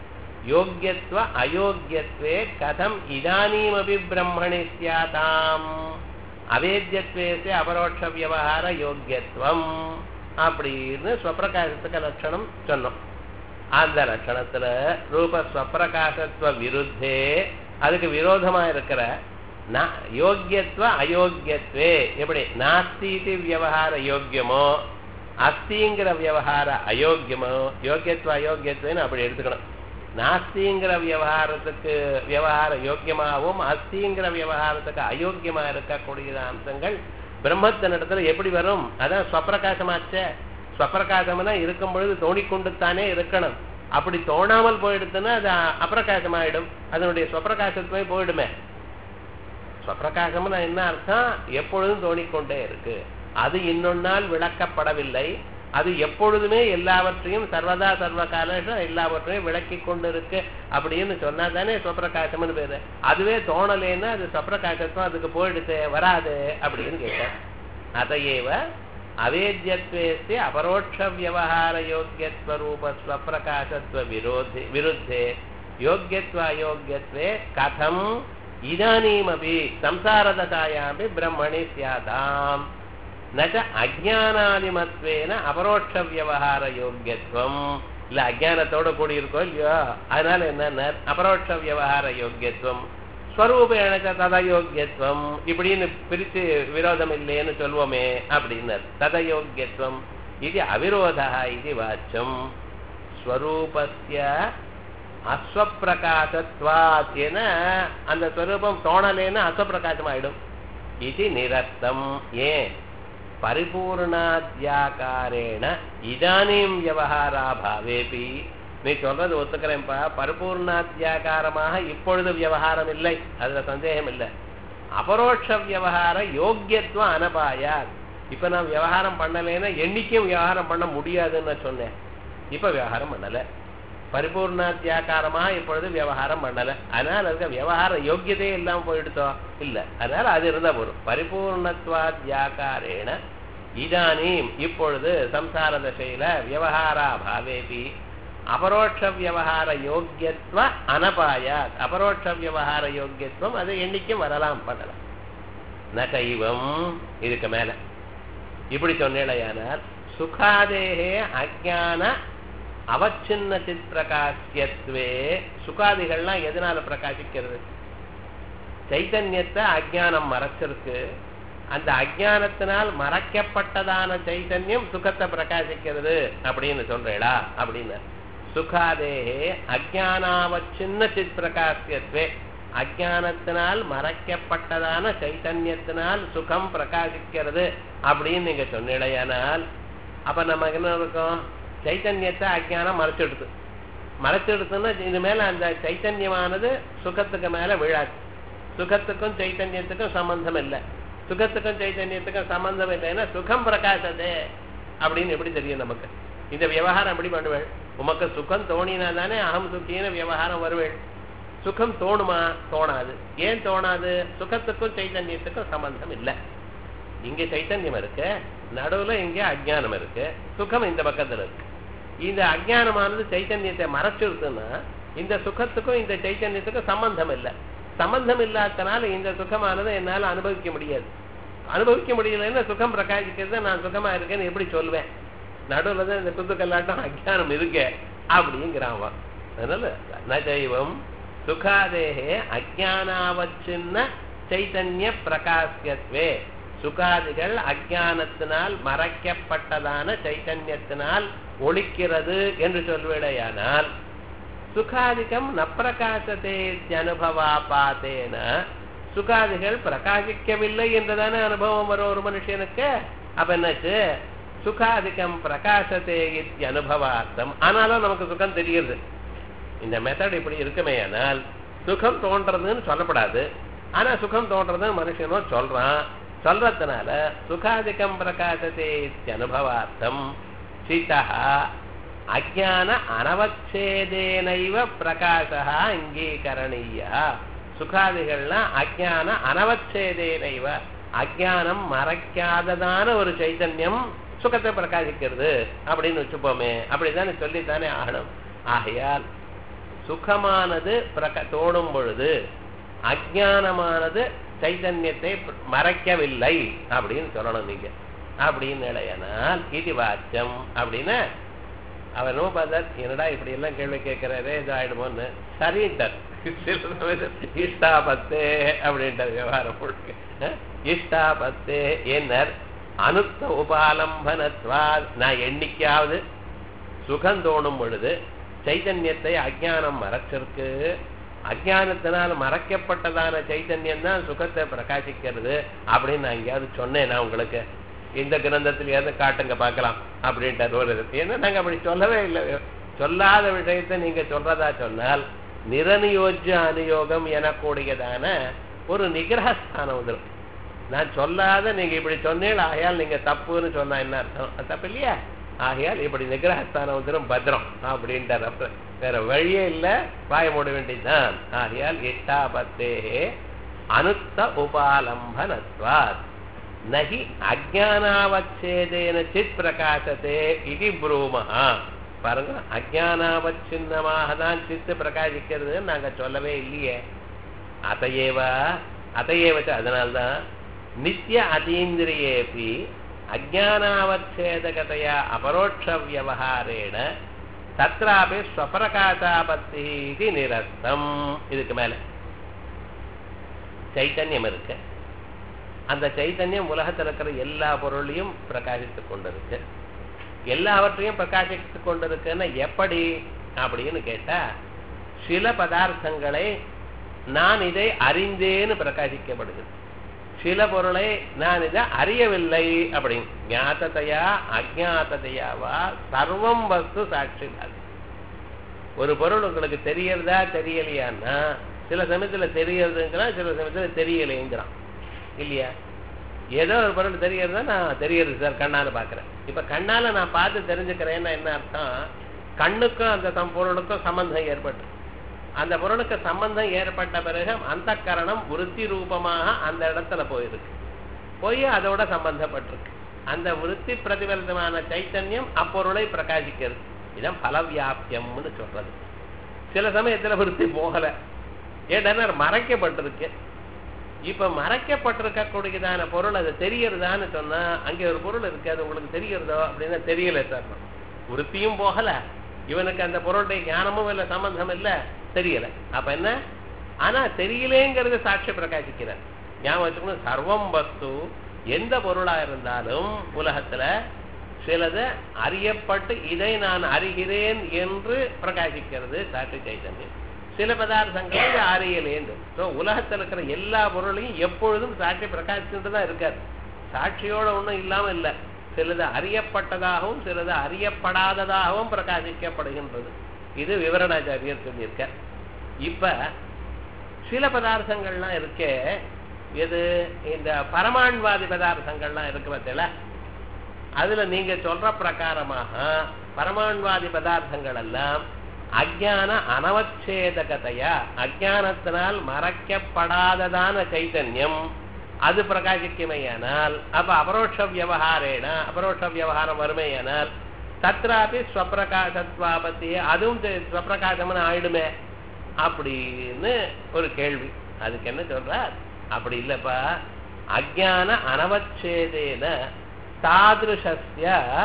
யோக்கியத்துவ அயோக்கியத்வே கதம் இதானீமபி பிரம்மணி சியாதாம் அவேத்தியத்வேசே அபரோட்ச வியவகார யோக்கியத்துவம் அப்படின்னு ஸ்வப்பிரகாசத்துக்கு லட்சணம் சொன்னோம் அந்த லட்சணத்துல ரூப ஸ்வப்பிரகாசத்துவ விருத்தே அதுக்கு விரோதமா இருக்கிற ந- யோக்கியத்துவ அயோக்கியத்வே எப்படி நாஸ்தி இது வியவகார யோக்கியமோ அஸ்திங்கிற வியவகார அயோக்கியமோ யோக்கியத்துவ அயோக்கியத்துவன்னு அப்படி எடுத்துக்கணும் நாஸ்திங்கிற வியவகாரத்துக்கு வியவகார யோக்கியமாகவும் அஸ்திங்கிற வியவகாரத்துக்கு அயோக்கியமா இருக்கக்கூடிய அம்சங்கள் பிரம்மத்தினிடத்துல எப்படி வரும் அதான் ஸ்வப்பிரகாசமாச்சே ஸ்வப்பிரகாசம்னா இருக்கும் பொழுது தோணிக்கொண்டுத்தானே இருக்கணும் அப்படி தோணாமல் போயிடுத்துன்னா அது அ- அப்பிரகாசமாயிடும் அதனுடைய ஸ்வப்பிரகாசத்துவே போயிடுமே ஸ்வப்பிரகாசம்னா என்ன அர்த்தம் எப்பொழுதும் தோணிக்கொண்டே இருக்கு அது இன்னொன்னால் விளக்கப்படவில்லை அது எப்பொழுதுமே எல்லாவற்றையும் சர்வதா சர்வ காலம் எல்லாவற்றையும் விளக்கி கொண்டு இருக்கு அப்படின்னு சொன்னா தானே ஸ்வப்பிரகாசம்னு பேரு அதுவே தோணலேன்னா அது ஸ்வப்பிரகாசத்துவம் அதுக்கு போயிடுது வராது அப்படின்னு கேட்டேன் அதையேவ அவேத்யத்வேஸ்ய அபரோட்ச வியவகார யோக்கியத்வரூப ஸ்வப்பிரகாசத்துவ விரோதி விருத்தே யோக்கியத்வ அயோக்கியத்வே கதம் இதானீமபி சம்சாரதசாயாமி பிரம்மணி சியாதாம் நச்ச அஜானாதிமத்வேன அபரோட்ச வியவகார யோக்கியத்துவம் இல்ல அஜானத்தோட கூடி இருக்கோ இல்லையோ அதனால என்ன அபரோட்ச வியவகார யோக்கியத்துவம் ஸ்வரூபேண ததயோக்கியத்துவம் இப்படின்னு பிரிச்சு விரோதம் இல்லைன்னு சொல்வோமே அப்படின்னார் ததயோக்கியத்துவம் இது அவிரோதா இது வாச்சம் ஸ்வரூபஸ்ய அஸ்வப்பிரகாசத்வாத் என அந்த ஸ்வரூபம் தோணலேன்னு அஸ்வப்பிரகாசம் ஆயிடும் இது நிரஸ்தம் ஏன் பரிபூர்ணாத்யாகாரேண இதானீம் வியவகாராபாவேபி நீ சொல்றது ஒத்துக்கிறேன்ப்பா பரிபூர்ணாத்யாகாரமாக இப்பொழுது வியவகாரம் இல்லை அதுல சந்தேகம் இல்லை அபரோட்ச வியவகார யோக்கியத்துவம் அனபாயா இப்ப நான் விவகாரம் பண்ணலைன்னா என்னைக்கும் விவகாரம் பண்ண முடியாதுன்னு நான் சொன்னேன் இப்ப விவகாரம் பண்ணல பரிபூர்ணாத்தியாகாரமா இப்பொழுது விவகாரம் பண்ணல அதனால இருக்க விவகார யோக்கியதையே இல்லாம போயிடுத்தோம் இல்ல அதனால அது இருந்தா போதும் பரிபூர்ணத்வாத்தியாகாரேன இதானீம் இப்பொழுது சம்சார தசையில விவகாரா பாவேபி அபரோட்ச வியவகார யோக்கியத்துவ அனபாயா அபரோட்ச வியவகார யோக்கியத்துவம் அது என்னைக்கும் வரலாம் பண்ணலாம் நகைவம் இதுக்கு மேல இப்படி சொன்னேடையானால் சுகாதேகே அஜான அவச்சின்ன சித் பிரகாசியத்வே சுகாதிகள்லாம் எதனால பிரகாசிக்கிறது சைத்தன்யத்தை அஜானம் மறைச்சிருக்கு அந்த அஜானத்தினால் மறைக்கப்பட்டதான சைத்தன்யம் சுகத்தை பிரகாசிக்கிறது அப்படின்னு சொல்றேடா அப்படின்னு சுகாதேகே அஜானாவச்சின்ன சித் பிரகாசியத்வே அஜானத்தினால் மறைக்கப்பட்டதான சைத்தன்யத்தினால் சுகம் பிரகாசிக்கிறது அப்படின்னு நீங்க சொன்னீடையானால் அப்ப நமக்கு என்ன இருக்கும் சைத்தன்யத்தை அஜானம் மறைச்சிடுது மறைச்சிடுதுன்னா இது மேல அந்த சைத்தன்யமானது சுகத்துக்கு மேல விழாது சுகத்துக்கும் சைத்தன்யத்துக்கும் சம்பந்தம் இல்லை சுகத்துக்கும் சைத்தன்யத்துக்கும் சம்பந்தம் இல்லைன்னா சுகம் பிரகாசதே அப்படின்னு எப்படி தெரியும் நமக்கு இந்த விவகாரம் எப்படி பண்ணுவேள் உமக்கு சுகம் தோணினா தானே அகம் சுக்கின்னு விவகாரம் வருவேள் சுகம் தோணுமா தோணாது ஏன் தோணாது சுகத்துக்கும் சைத்தன்யத்துக்கும் சம்பந்தம் இல்லை இங்க சைத்தன்யம் இருக்கு நடுவுல இங்க அஜ்ஞானம் இருக்கு சுகம் இந்த பக்கத்துல இருக்கு இந்த அஜ்ஞானமானது சைத்தன்யத்தை மறைச்சிருக்குன்னா இந்த சுகத்துக்கும் இந்த சைத்தன்யத்துக்கும் சம்பந்தம் இல்லை சம்பந்தம் இல்லாதனால இந்த சுகமானதை என்னால அனுபவிக்க முடியாது அனுபவிக்க முடியலன்னா சுகம் பிரகாசிக்கிறது நான் சுகமா இருக்கேன்னு எப்படி சொல்லுவேன் நடுவுல தான் இந்த குத்துக்கல்லாட்டம் அஜ்ஞானம் இருக்கு அப்படிங்கிறான் அவன். அதனால நைவம் சுகாதேகே அஜானாவச்சின்ன சைத்தன்ய பிரகாசியத்வே சுகாதிகள் அஜானத்தினால் மறைக்கப்பட்டதான சைத்தன்யத்தினால் ஒழிக்கிறது என்று சொல்விடையானால் சுகாதிகம் ந பிரகாசத்தே அனுபவா பாத்தேன சுகாதிகள் பிரகாசிக்கவில்லை என்றுதானே அனுபவம் வரும் ஒரு மனுஷனுக்கு அப்ப என்னாச்சு சுகாதிகம் பிரகாசத்தே அனுபவார்த்தம் ஆனாலும் நமக்கு சுகம் தெரியுது இந்த மெத்தட் இப்படி இருக்குமே ஆனால் சுகம் தோன்றதுன்னு சொல்லப்படாது ஆனா சுகம் தோன்றதுன்னு மனுஷனோ சொல்றான் சொல்றதுனால சுகாதிகம் பிரகாசத்தே அனுபவார்த்தம் சிதா அஜான அனவச்சேதேனைவ பிரகாசா அங்கீகரணீய சுகாதிகள்லாம் அஜான அனவச்சேதேனைவ அஜானம் மறைக்காததான ஒரு சைத்தன்யம் சுகத்தை பிரகாசிக்கிறது அப்படின்னு வச்சுப்போமே அப்படித்தானே சொல்லித்தானே ஆகணும் ஆகையால் சுகமானது பிரக தோணும் பொழுது அஜானமானது சைதன்யத்தை மறைக்கவில்லை அப்படின்னு சொல்லணும் நீங்க அப்படின்னு நிலையனால் இது வாச்சம் அப்படின்னு அவர் என்ன பார்த்தார் என்னடா இப்படி எல்லாம் கேள்வி கேட்கிறாரே இது ஆயிடுமோன்னு சரின்ட்டார் இஷ்டாபத்தே அப்படின்ட்டார் விவகாரம் முழுக்க இஷ்டாபத்தே என்னர் அனுத்த உபாலம்பனத்வா நான் என்னைக்காவது சுகம் தோணும் பொழுது சைதன்யத்தை அஜானம் மறைச்சிருக்கு அஜானத்தினால் மறைக்கப்பட்டதான சைதன்யம் தான் சுகத்தை பிரகாசிக்கிறது அப்படின்னு நான் எங்கேயாவது சொன்னேன் நான் உங்களுக்கு இந்த கிரந்தத்திலேயாவது காட்டுங்க பார்க்கலாம் அப்படின்ட்டு ஒரு இது ஏன்னா நாங்கள் அப்படி சொல்லவே இல்லை சொல்லாத விஷயத்தை நீங்க சொல்றதா சொன்னால் நிரநியோஜ்ய அனுயோகம் எனக்கூடியதான ஒரு நிகிரகஸ்தானம் வந்துடும் நான் சொல்லாத நீங்க இப்படி சொன்னீங்க ஆகையால் நீங்க தப்புன்னு சொன்னா என்ன அர்த்தம் அது தப்பு இல்லையா ஆகையால் இப்படி நிகிரகஸ்தானம் வந்துடும் பத்திரம் அப்படின்ட்டார் அப்ப வேற வழியே இல்லை வாய மூட வேண்டியதுதான் ஆகையால் இஷ்டாபத்தே அனுத்த உபாலம்பனத்வாத் நகி அஜானாவச்சேதேன சித் பிரகாசத்தே இது ப்ரூமஹா பாருங்க அஜானாவச்சின்னமாக தான் சித்து பிரகாசிக்கிறது நாங்க சொல்லவே இல்லையே அதையேவ அதையேவச்ச அதனால்தான் நித்திய அதீந்திரியேபி அஜானாவச்சேதகதையா அபரோட்ச வியவகாரேண தத்ராபி ஸ்வப்பிரகாசாபத்தி இது நிரஸ்தம் இதுக்கு மேல சைத்தன்யம் இருக்கு அந்த சைத்தன்யம் உலகத்தில் இருக்கிற எல்லா பொருளையும் பிரகாசித்துக் கொண்டிருக்கு எல்லாவற்றையும் பிரகாசித்துக் கொண்டிருக்குன்னு எப்படி அப்படின்னு கேட்டா சில பதார்த்தங்களை நான் இதை அறிந்தேன்னு பிரகாசிக்கப்படுது சில பொருளை நான் இதை அறியவில்லை அப்படின்னு ஞாத்ததையா அஜாத்ததையாவா சர்வம் வஸ்து சாட்சி ஒரு பொருள் உங்களுக்கு தெரியறதா தெரியலையான்னா சில சமயத்துல தெரியறதுங்கிறான் சில சமயத்துல தெரியலைங்கிறான் இல்லையா ஏதோ ஒரு பொருள் தெரியறதா நான் தெரியறது சார் கண்ணால பாக்குறேன் இப்ப கண்ணால நான் பார்த்து தெரிஞ்சுக்கிறேன்னா என்ன அர்த்தம் கண்ணுக்கும் அந்த சம் பொருளுக்கும் சம்பந்தம் ஏற்பட்டு அந்த பொருளுக்கு சம்பந்தம் ஏற்பட்ட பிறகு அந்த கரணம் விருத்தி ரூபமாக அந்த இடத்துல போயிருக்கு போய் அதோட சம்பந்தப்பட்டிருக்கு அந்த விருத்தி பிரதிபலிதமான சைத்தன்யம் அப்பொருளை பிரகாசிக்கிறது இதான் பலவியாபியம்னு சொல்றது சில சமயத்துல விருத்தி போகல ஏன்னா மறைக்கப்பட்டிருக்கு இப்ப மறைக்கப்பட்டிருக்கக்கூடியதான பொருள் அது தெரியறதான்னு சொன்னா அங்கே ஒரு பொருள் இருக்கு அது உங்களுக்கு தெரியறதோ அப்படின்னா தெரியல சார் விருத்தியும் போகல இவனுக்கு அந்த பொருளுடைய ஞானமும் இல்லை சம்பந்தம் இல்லை தெரியல அப்ப என்ன ஆனா தெரியலேங்கிறது சாட்சி பிரகாசிக்கிறார் ஞாபகம் வச்சுக்கணும் சர்வம் வஸ்து எந்த பொருளா இருந்தாலும் உலகத்துல சிலது அறியப்பட்டு இதை நான் அறிகிறேன் என்று பிரகாசிக்கிறது சாட்சி சைத்தன்யம் சில பதார்த்தங்களை அறியலேந்து ஸோ உலகத்தில் இருக்கிற எல்லா பொருளையும் எப்பொழுதும் சாட்சி பிரகாசிச்சுட்டு தான் இருக்காரு சாட்சியோட ஒன்றும் இல்லாமல் இல்லை சிலது அறியப்பட்டதாகவும் சிலது அறியப்படாததாகவும் பிரகாசிக்கப்படுகின்றது இது விவரணாச்சாரியர் சொல்லியிருக்க இப்ப சில பதார்த்தங்கள்லாம் இருக்கே எது இந்த பரமான்வாதி பதார்த்தங்கள்லாம் இருக்கு பார்த்தல அதுல நீங்க சொல்ற பிரகாரமாக பரமான்வாதி பதார்த்தங்கள் எல்லாம் அஜான அனவச்சேதகதையா அஜானத்தினால் மறைக்கப்படாததான சைத்தன்யம் அது பிரகாசிக்குமையானால் அப்ப அபரோட்ச வியவகாரேன அபரோட்ச வியவகாரம் வருமையானால் தத்ராபி ஸ்வப்பிரகாசத்வாபத்தி அதுவும் ஸ்வப்பிரகாசம்னு ஆயிடுமே அப்படின்னு ஒரு கேள்வி அதுக்கு என்ன சொல்றார் அப்படி இல்லப்பா அஜான அனவச்சேதேன தாதிருஷஸ்ய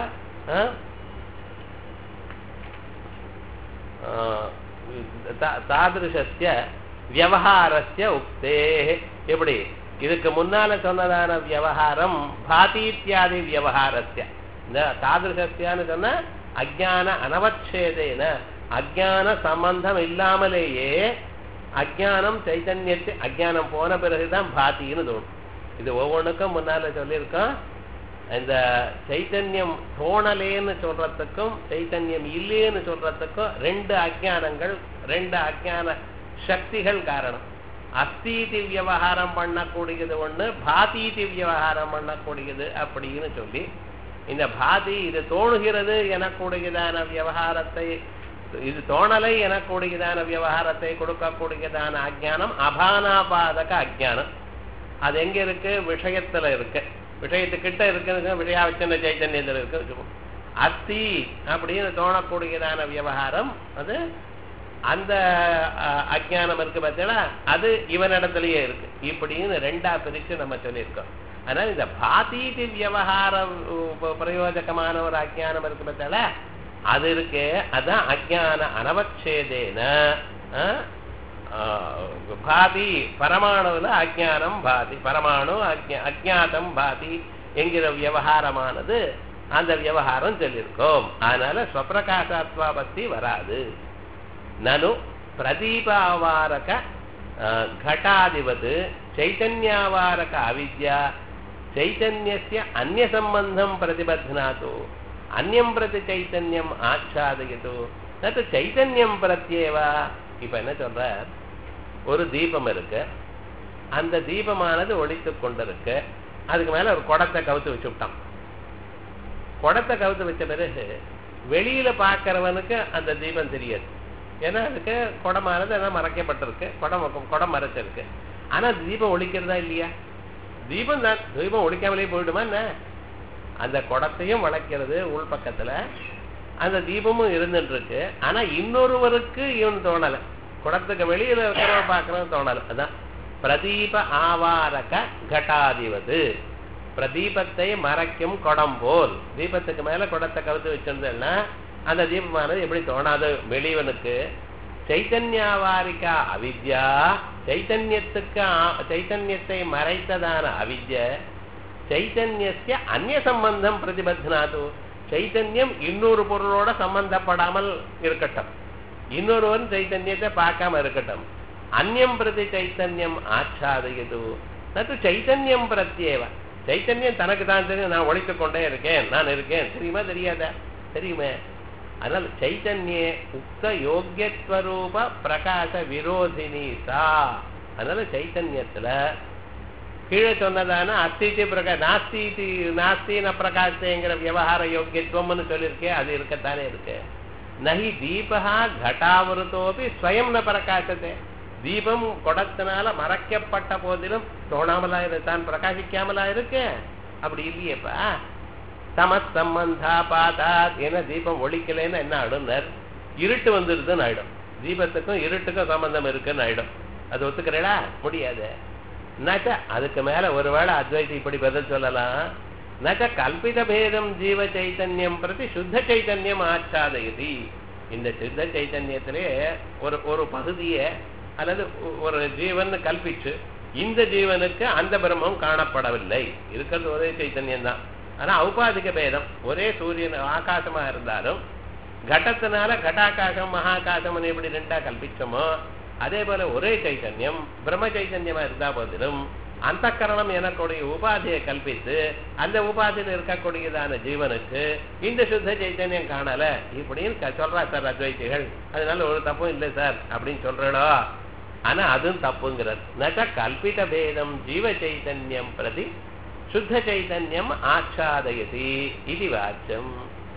தாதிருஷஸ்ய வியவகாரஸ்ய உக்தே எப்படி இதுக்கு முன்னால சொன்னதான வியவகாரம் பாதீத்தியாதி வியவகாரஸ்ய இந்த தாதிருஷஸ்யான்னு சொன்ன அஜான அனவச்சேதேன அஜான சம்பந்தம் இல்லாமலேயே அஜானம் சைத்தன்யத்தை அஜானம் போன பிறகுதான் பாத்தின்னு தோணும் இது ஒவ்வொன்றுக்கும் முன்னால சொல்லியிருக்கோம் இந்த சைத்தன்யம் தோணலேன்னு சொல்றதுக்கும் சைத்தன்யம் இல்லைன்னு சொல்றதுக்கும் ரெண்டு அஜானங்கள் ரெண்டு அஜான சக்திகள் காரணம் அஸ்தீதி விவகாரம் பண்ணக்கூடியது ஒண்ணு பாதீதி விவகாரம் பண்ணக்கூடியது அப்படின்னு சொல்லி இந்த பாதி இது தோணுகிறது எனக்கூடியதான விவகாரத்தை இது தோணலை எனக்கூடியதான விவகாரத்தை கொடுக்கக்கூடியதான அஜானம் அபானாபாதக அஜானம் அது எங்க இருக்கு விஷயத்துல இருக்கு விஷயத்துக்கிட்ட இருக்குன்னு விஷயாவச்சன சைத்தன்யத்தில் இருக்கு அஸ்தி அப்படின்னு தோணக்கூடியதான விவகாரம் அது அந்த அஹ், அஜ்ஞானம் இருக்கு பார்த்தீங்களா அது இவனிடத்திலேயே இருக்கு இப்படின்னு ரெண்டா பிரிச்சு நம்ம சொல்லியிருக்கோம் அதனால இந்த பாதீதி வியவகார உப- பிரயோஜகமான ஒரு அஜ்ஞானம் இருக்கு பார்த்தீங்களா அது இருக்கு அதான் அஜ்ஞான அனவச்சேதேன அஹ், ஆஹ், பாதி பரமாணுல அஜ்ஞானம் பாதி பரமாணு அஜ்ஞா அஜ்ஞாதம் பாதி என்கிற விவகாரமானது அந்த விவகாரம் சொல்லியிருக்கோம் அதனால ஸ்வப்பிரகாசாத்வா பத்தி வராது நனு பிரதீபாவாரக அஹ், घटादिवत् चैतन्यावारक अविद्या चैतन्यस्य अन्यसम्बन्धं प्रतिबध्नातु अन्यं प्रति चैतन्यम् ஆச்சாதயது தத்து சைத்தன்யம் பிரத்யேவ இப்ப என்ன சொல்ற ஒரு தீபம் இருக்கு அந்த தீபமானது ஒழித்து கொண்டிருக்கு அதுக்கு மேல ஒரு குடத்தை கவுத்து வச்சு விட்டான் குடத்தை கவுத்து வச்ச பிறகு வெளியில பார்க்கறவனுக்கு அந்த தீபம் தெரியாது ஏன்னா அதுக்கு குடமானது எல்லாம் மறைக்கப்பட்டிருக்கு குடம் குடம் மறைச்சிருக்கு ஆனா அந்த தீபம் ஒழிக்கிறதா இல்லையா தீபம் தான் தீபம் ஒழிக்காமலே போயிடுமா என்ன அந்த குடத்தையும் வளைக்கிறது உள்பக்கத்துல அந்த தீபமும் இருந்துட்டு இருக்கு ஆனா இன்னொருவருக்கு இவன் தோணல குடத்துக்கு வெளியில இருக்கிறவன் பார்க்கறவன் தோணல அதான் பிரதீப ஆவாரக கட்டாதிவது பிரதீபத்தை மறைக்கும் குடம் போல் தீபத்துக்கு மேல குடத்தை கவுத்து வச்சிருந்தேன்னா அந்த தீபமானது எப்படி தோணாது வெளிவனுக்கு சைத்தன்யாவாரிகா அவித்யா சைத்தன்யத்துக்கு ஆ- சைத்தன்யத்தை மறைத்ததான அவித்ய சைத்தன்யஸ்ய அந்நிய சம்பந்தம் பிரதிபத்னாது சைத்தன்யம் இன்னொரு பொருளோட சம்பந்தப்படாமல் இருக்கட்டும் இன்னொருவன் சைத்தன்யத்தை பார்க்காம இருக்கட்டும் அந்நியம் பிரதி சைத்தன்யம் ஆச்சாதயது நது சைத்தன்யம் பிரத்யேவ சைத்தன்யம் தனக்கு தான் தெரியும் நான் ஒழித்துக் கொண்டே இருக்கேன் நான் இருக்கேன் தெரியுமா தெரியாதா தெரியுமே அதனால சைத்தன்யே உக்த யோக்கியத்வரூப பிரகாச விரோதினி சா அதனால சைத்தன்யத்துல கீழே சொன்னதான அஸ்தித்தி பிரகா நாஸ்தி நாஸ்தின பிரகாசங்கிற விவகார யோக்கியத்துவம்னு சொல்லியிருக்கேன் அது இருக்கத்தானே இருக்கு நகி தீபா கட்டாவிருத்தோபி ஸ்வயம் ந பிரகாசத்தை தீபம் குடத்தினால மறைக்கப்பட்ட போதிலும் தோணாமலா இரு தான் பிரகாசிக்காமலா இருக்கு அப்படி இல்லையேப்பா சமசம்பந்தா பாதா ஏன்னா தீபம் ஒழிக்கலைன்னா என்ன ஆயிடும்னர் இருட்டு வந்துருதுன்னு ஆயிடும் தீபத்துக்கும் இருட்டுக்கும் சம்பந்தம் இருக்குன்னு ஆயிடும் அது ஒத்துக்கிறேடா முடியாது நச்ச அதுக்கு மேல ஒருவேளை அத்வைதி இப்படி பதில் சொல்லலாம் நச்ச கல்பித பேதம் ஜீவ சைத்தன்யம் பிரதி சுத்த சைத்தன்யம் ஆச்சாதயதி இந்த சுத்த சைத்தன்யத்திலே ஒரு ஒரு பகுதியை அல்லது ஒ- ஒரு ஜீவன் கல்பிச்சு இந்த ஜீவனுக்கு அந்த பிரம்மம் காணப்படவில்லை இருக்கிறது ஒரே சைத்தன்யம் தான் ஆனா ஔபாதிக பேதம் ஒரே சூரியன் ஆகாசமா இருந்தாலும் கடத்தினால கட்டாகாசம் மகாகாசம் எப்படி ரெண்டா கல்பிச்சோமோ அதே போல ஒரே சைத்தன்யம் பிரம்ம சைத்தன்யமா இருந்தா போதிலும் அந்த கரணம் எனக்குடைய உபாதியை கல்பித்து அந்த உபாதியில் இருக்கக்கூடியதான ஜீவனுக்கு இந்த சுத்த சைத்தன்யம் காணல இப்படின்னு க- சொல்றா சார் அத்வைத்திகள் அதனால ஒரு தப்பும் இல்லை சார் அப்படின்னு சொல்றடோ ஆனா அதுவும் தப்புங்கிறார் நச்ச கல்பித பேதம் ஜீவ சைத்தன்யம் பிரதி சுத்த சைத்தன்யம் ஆச்சாதயதி இது வாச்சம்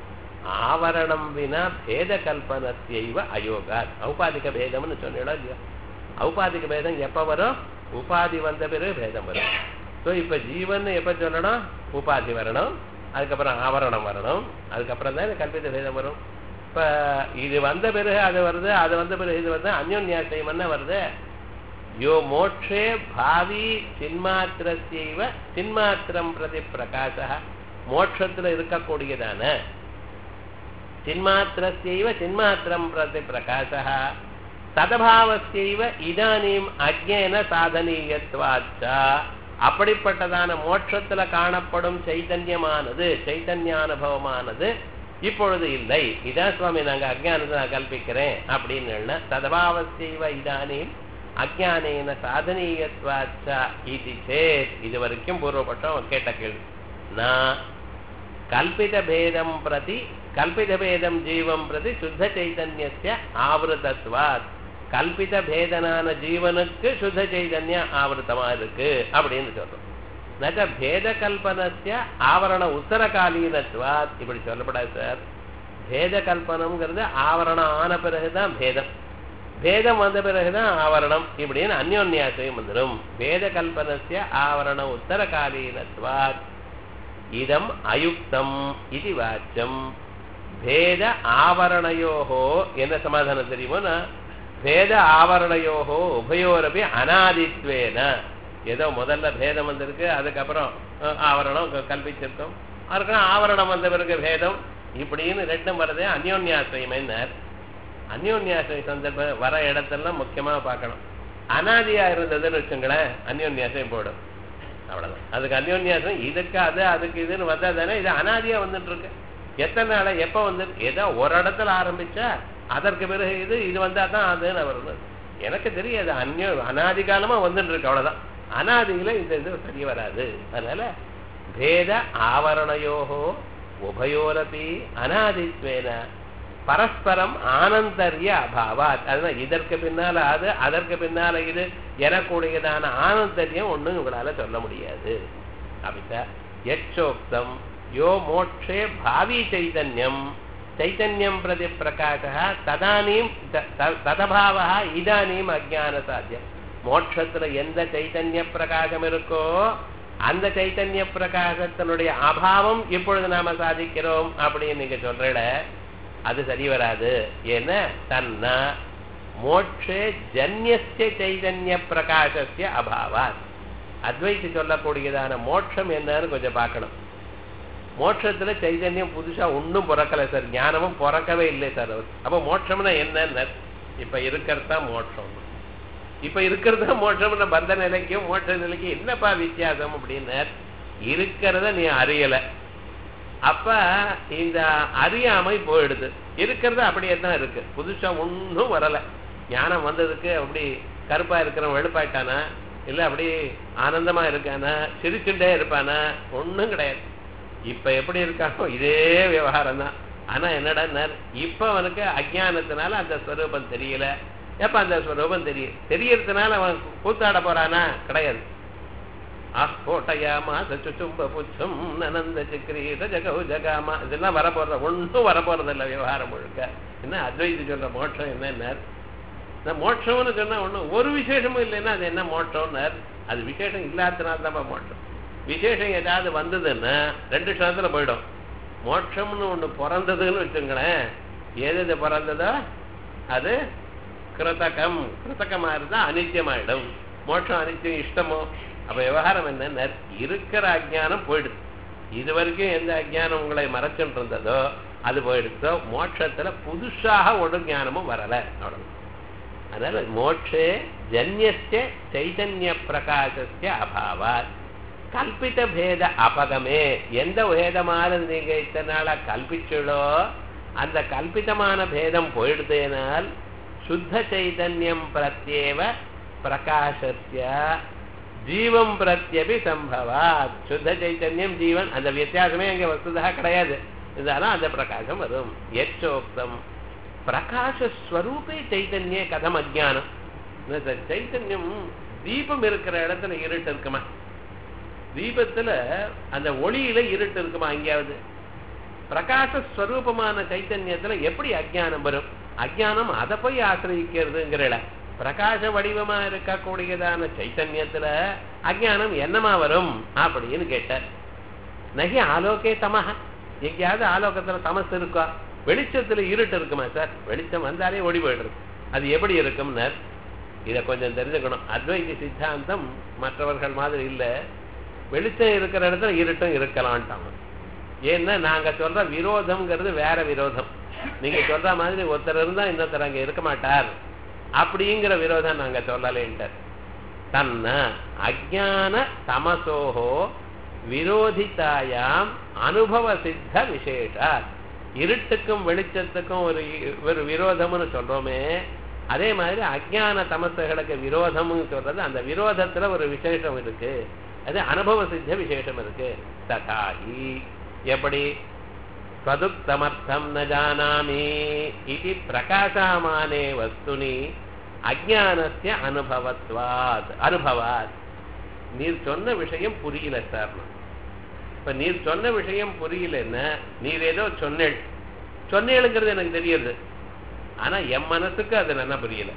ஆவரணம் வினா பேத கல்பனத்தைவ அயோகாத் ஔபாதிக பேதம்னு சொன்னீங்களா இல்லையா ஔபாதிக பேதம் எப்ப வரும் உபாதி வந்த பிறகு பேதம் வரும் ஸோ இப்ப ஜீவன் எப்ப சொல்லணும் உபாதி வரணும் அதுக்கப்புறம் ஆவரணம் வரணும் அதுக்கப்புறம் தான் இந்த கல்பித பேதம் வரும் இப்ப இது வந்த பிறகு அது வருது அது வந்த பிறகு இது வருது அந்யோன்யாசயம் என்ன வருது யோ மோட்சே பாவி சின்மாத்திரத்தைவ சின்மாத்திரம் பிரதி பிரகாச மோட்சத்துல இருக்கக்கூடியதான சின்மாத்திரத்தைவ சின்மாத்திரம் பிரதி பிரகாச ததபாவத்தைவ இதானீம் அஜ்ஞேன சாதனீயத்வாச்சா அப்படிப்பட்டதான மோட்சத்துல காணப்படும் சைத்தன்யமானது சைத்தன்யானுபவமானது இப்பொழுது இல்லை இதான் சுவாமி நாங்க அஜ்ஞானத்தை நான் கல்பிக்கிறேன் அப்படின்னு ததபாவத்தைவ இதானீம் அஜ்ஞானேன சாதனீயத்வாச்சா இது சேத் இது வரைக்கும் பூர்வபட்சம் கேட்ட கேள்வி நான் கல்பித பேதம் பிரதி கல்பித பேதம் ஜீவம் பிரதி சுத்த சைதன்யஸ்ய ஆவருதத்வாத் கல்பித பேதனான ஜீவனுக்கு சுத்த சைதன்ய ஆவருத்தமா இருக்கு அப்படின்னு சொல்றோம் நக பேத கல்பனஸ்ய ஆவரண உத்தரகாலீனத்வாத் இப்படி சொல்லப்படாது சார் பேத கல்பனம்ங்கிறது ஆவரணம் ஆன பிறகுதான் பேதம் பேதம் வந்த பிறகுதான் ஆவரணம் இப்படின்னு அந்யோன்யாசையும் வந்துடும் பேத கல்பனஸ்ய ஆவரண உத்தரகாலீனத்வாத் இதம் அயுக்தம் இது வாச்சம் பேத ஆவரணையோகோ என்ன சமாதானம் தெரியுமோனா பேத ஆவரணையோகோ உபயோரபி அனாதித்வேன ஏதோ முதல்ல பேதம் வந்திருக்கு அதுக்கப்புறம் அஹ், ஆவரணம் க- கல்பிச்சிருக்கோம் அதுக்கப்புறம் ஆவரணம் வந்த பிறகு பேதம் இப்படின்னு ரெண்டும் வரதே அந்யோன்யாசிரியமைன்னார் அந்யோன்யாசிரிய சந்தர்ப்பம் வர இடத்தெல்லாம் முக்கியமா பார்க்கணும் அனாதியா இருந்ததுன்னு வச்சுங்களேன் அந்யோன்யாசம் போடும் அவ்வளவுதான் அதுக்கு அந்யோன்யாசம் இதுக்கு அது அதுக்கு இதுன்னு வந்தா தானே இது அனாதியா வந்துட்டு இருக்கு எத்தனை நாளா எப்ப வந்து ஏதோ ஒரு இடத்துல ஆரம்பிச்சா அதற்கு பிறகு இது இது வந்தா தான் அதுன்னு வருது எனக்கு தெரியாது அந்யோ அனாதி காலமா வந்துட்டு இருக்கு அவ்வளவுதான் அனாதியில இந்த இது சரி வராது அதனால பேத ஆவரணயோகோ உபயோரபி அனாதித்வேன பரஸ்பரம் ஆனந்தரிய அபாவாத் அதுதான் இதற்கு பின்னால அது அதற்கு பின்னால இது எனக்கூடியதான ஆனந்தரியம் ஒண்ணும் உங்களால சொல்ல முடியாது அப்படித்தா எச்சோக்தம் யோ மோட்சே பாவி சைதன்யம் சைதன்யம் பிரதி பிரகாச ததானீம் த- த- ததபாவா இதானீம் அஜான சாத்தியம் மோட்சத்துல எந்த சைதன்ய பிரகாசம் இருக்கோ அந்த சைத்தன்ய பிரகாசத்தினுடைய அபாவம் இப்பொழுது நாம சாதிக்கிறோம் அப்படின்னு நீங்க சொல்றீட அது சரி வராது ஏன்னா தன்ன மோட்சே ஜன்யஸ்ய சைதன்ய பிரகாசஸ்ய அபாவாத் அத்வைத்தி சொல்லக்கூடியதான மோட்சம் என்னன்னு கொஞ்சம் பார்க்கணும் மோட்சத்துல சைதன்யம் புதுசா ஒண்ணும் பிறக்கல சார் ஞானமும் பிறக்கவே இல்லை சார் அவர் அப்ப மோட்சம்னா என்னன்னு இப்ப இருக்கிறது தான் மோட்சம் இப்ப இருக்கிறது தான் மோட்சம்னு பந்த நிலைக்கும் மோட்ச நிலைக்கும் என்னப்பா வித்தியாசம் அப்படின்னு இருக்கிறத நீ அறியல அப்ப இந்த அறியாமை போயிடுது இருக்கிறது அப்படியே தான் இருக்கு புதுசா ஒண்ணும் வரல ஞானம் வந்ததுக்கு அப்படி கருப்பா இருக்கிறவன் வெளுப்பாயிட்டானா இல்ல அப்படி ஆனந்தமா இருக்கானா சிரிச்சுட்டே இருப்பானா ஒண்ணும் கிடையாது இப்ப எப்படி இருக்கானோ இதே விவகாரம் தான் ஆனா என்னடா இப்ப அவனுக்கு அஜ்ஞானத்தினால அந்த ஸ்வரூபம் தெரியல எப்ப அந்த ஸ்வரூபம் தெரியும் தெரியறதுனால அவன் கூத்தாட போறானா கிடையாது ஆஸ்போட்டயாமா சுச்சும்ப புச்சம் நனந்த சிக்கிரீட ஜகவு ஜகாமா இதெல்லாம் வரப்போறது ஒன்றும் வரப்போறது இல்லை விவகாரம் முழுக்க என்ன அத்வைதி சொல்ற மோட்சம் என்னன்னார் இந்த மோட்சம்னு சொன்னா ஒண்ணும் ஒரு விசேஷமும் இல்லைன்னா அது என்ன மோட்சம்னார் அது விசேஷம் இல்லாதனால தான் மோட்சம் விசேஷம் ஏதாவது வந்ததுன்னா ரெண்டு க்ஷணத்துல போயிடும் மோட்சம்னு ஒண்ணு பிறந்ததுன்னு வச்சுங்களேன் எது எது பிறந்ததோ அது கிருத்தகம் கிருத்தகமா இருந்தா அனித்தியமாயிடும் மோட்சம் அனித்தியம் இஷ்டமோ அப்ப விவகாரம் என்ன இருக்கிற அஜ்ஞானம் போயிடுது இது வரைக்கும் எந்த அஜ்ஞானம் உங்களை மறைச்சுட்டு இருந்ததோ அது போயிடுதோ மோட்சத்துல புதுசாக ஒரு ஞானமும் வரல அவ்வளவு அதனால மோட்சே ஜன்யஸ்ய சைதன்ய பிரகாசஸ்ய அபாவாத் கல்பித பேத அபகமே எந்த பேதமான நீங்க இத்தனை நாளா கல்பிச்சுளோ அந்த கல்பிதமான பேதம் போயிடுதேனால் சுத்த சைதன்யம் பிரத்யேவ பிரகாசஸ்ய ஜீவம் பிரத்யபி சம்பவாத் சுத்த சைத்தன்யம் ஜீவன் அந்த வித்தியாசமே அங்க வஸ்துதா கிடையாது இருந்தாலும் அந்த பிரகாசம் வரும் எச்சோக்தம் பிரகாசஸ்வரூபே சைத்தன்யே கதம் அஜானம் சைத்தன்யம் தீபம் இருக்கிற இடத்துல இருட்டு இருக்குமா தீபத்துல அந்த ஒளியில இருட்டு இருக்குமா எங்கேயாவது பிரகாசஸ்வரூபமான சைத்தன்யத்துல எப்படி அஜானம் வரும் அஜானம் அதை போய் ஆசிரியிக்கிறதுங்கிற பிரகாச வடிவமா இருக்கக்கூடியதான சைத்தன்யத்துல அஜானம் என்னமா வரும் அப்படின்னு கேட்டார் நகி ஆலோகே தமஹ எங்கேயாவது ஆலோகத்துல தமஸ் இருக்கா வெளிச்சத்துல இருட்டு இருக்குமா சார் வெளிச்சம் வந்தாலே ஓடி போயிடுறது அது எப்படி இருக்கும்னர் இதை கொஞ்சம் தெரிஞ்சுக்கணும் அத்வைதி சித்தாந்தம் மற்றவர்கள் மாதிரி இல்லை வெளிச்சம் இருக்கிற இடத்துல இருட்டும் இருக்கலான்ட்டாங்க ஏன்னா நாங்க சொல்ற விரோதம்ங்கிறது வேற விரோதம் நீங்க சொல்ற மாதிரி ஒருத்தர் இருந்தா இன்னொருத்தர் அங்க இருக்க மாட்டார் அப்படிங்கிற விரோதம் நாங்க சொல்லலேன்ட்டார் தன்ன அஜான தமசோகோ விரோதித்தாயாம் அனுபவ சித்த விசேஷா இருட்டுக்கும் வெளிச்சத்துக்கும் ஒரு ஒரு விரோதம்னு சொல்றோமே அதே மாதிரி அஜான தமசுகளுக்கு விரோதம்னு சொல்றது அந்த விரோதத்துல ஒரு விசேஷம் இருக்கு அது அனுபவ சித்த விசேஷம் இருக்கு ததாகி எப்படி ஸ்வதுக்தமர்த்தம் ந ஜானாமி இது பிரகாசமானே வஸ்துனி அஜானஸ்ய அனுபவத்வாத் அனுபவாத் நீர் சொன்ன விஷயம் புரியல சார் இப்ப நீர் சொன்ன விஷயம் புரியலன்னா நீர் ஏதோ சொன்னேள் சொன்னேளுங்கிறது எனக்கு தெரியுது ஆனா என் மனசுக்கு அது நல்லா புரியல